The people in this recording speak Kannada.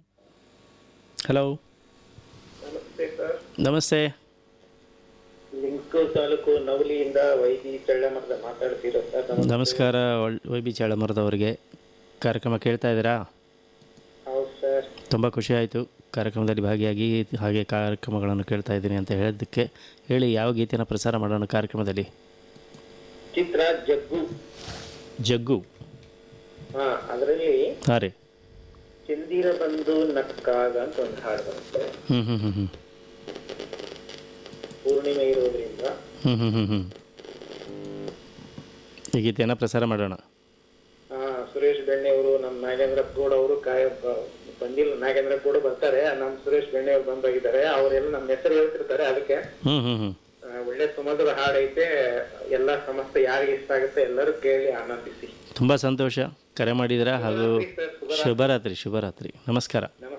ಹಲೋ ನಮಸ್ತೆ ಸರ್ ನಮಸ್ತೆ ಲಿಂಗೂರು ತಾಲೂಕು ನವಲಿಯಿಂದ ವೈದಿ ಚಳ್ಳಮರದ ಮಾತಾಡ್ತಿರೋ ಸರ್ ನಮಸ್ತೆ. ನಮಸ್ಕಾರ ವೈ ಬಿ ಚಳಮರದವರಿಗೆ ಕಾರ್ಯಕ್ರಮ ಕೇಳ್ತಾ ಇದ್ದೀರಾ ಹೌದು ಸರ್ ತುಂಬ ಖುಷಿ ಆಯಿತು ಕಾರ್ಯಕ್ರಮದಲ್ಲಿ ಭಾಗಿಯಾಗಿ ಹಾಗೆ ಕಾರ್ಯಕ್ರಮಗಳನ್ನು ಕೇಳ್ತಾ ಇದ್ದೀನಿ ಅಂತ ಹೇಳಿದ್ದಕ್ಕೆ ಹೇಳಿ ಯಾವ ಗೀತೆನ ಪ್ರಸಾರ ಮಾಡೋಣ ಕಾರ್ಯಕ್ರಮದಲ್ಲಿ ಚಿತ್ರ ಜಗ್ಗು ಜಗ್ಗು ಹಾ ಅದರಲ್ಲಿ ಹಾಂ ರೀ ಚಂದಿರ ಬಂದು ನಕ್ಕಾಗ ಅಂತ ಒಂದು ಹಾಡು ಬರುತ್ತೆ ಹ್ಞೂ ಹ್ಞೂ ಹ್ಞೂ ಹ್ಞೂ ಪೂರ್ಣಿಮೆ ಇರೋದ್ರಿಂದ ಹ್ಞೂ ಹ್ಞೂ ಹ್ಞೂ ಹ್ಞೂ ಈ ಗೀತೆಯನ್ನು ಪ್ರಸಾರ ಮಾಡೋಣ ಹಾ ಸುರೇಶ್ ಬೆಣ್ಣೆ ಅವರು ನಮ್ಮ ನಾಗೇಂದ್ರ ಗೌಡ ಅವರು ಕಾಯ ಬ- ಬಂದಿಲ್ಲ ನಾಗೇಂದ್ರ ಗೌಡ ಬರ್ತಾರೆ ನಮ್ಮ ಸುರೇಶ್ ಬೆಣ್ಣೆ ಅವರು ಬಂದಾಗಿದ್ದಾರೆ ಅವರೆಲ್ಲ ನಮ್ಮ ಹೆಸರು ಹೇಳ್ತಿರ್ತಾರೆ ಅದಕ್ಕೆ ಹ್ಞೂ ಹ್ಞೂ ಹ್ಞೂ ಆ, ಒಳ್ಳೆ ಸುಮಧುರ ಹಾಡೈತೆ ಎಲ್ಲ ಸಮಸ್ತ ಯಾರಿಗೆ ಇಷ್ಟ ಆಗುತ್ತೆ ಎಲ್ಲರೂ ಕೇಳಿ ಆನಂದಿಸಿ ತುಂಬ ಸಂತೋಷ ಕರೆ ಮಾಡಿದ್ದೀರಾ ಹಾಗೂ ಸರ್ ಶುಭರಾತ್ರಿ ಶುಭರಾತ್ರಿ ನಮಸ್ಕಾರ ನಮಸ್ತೆ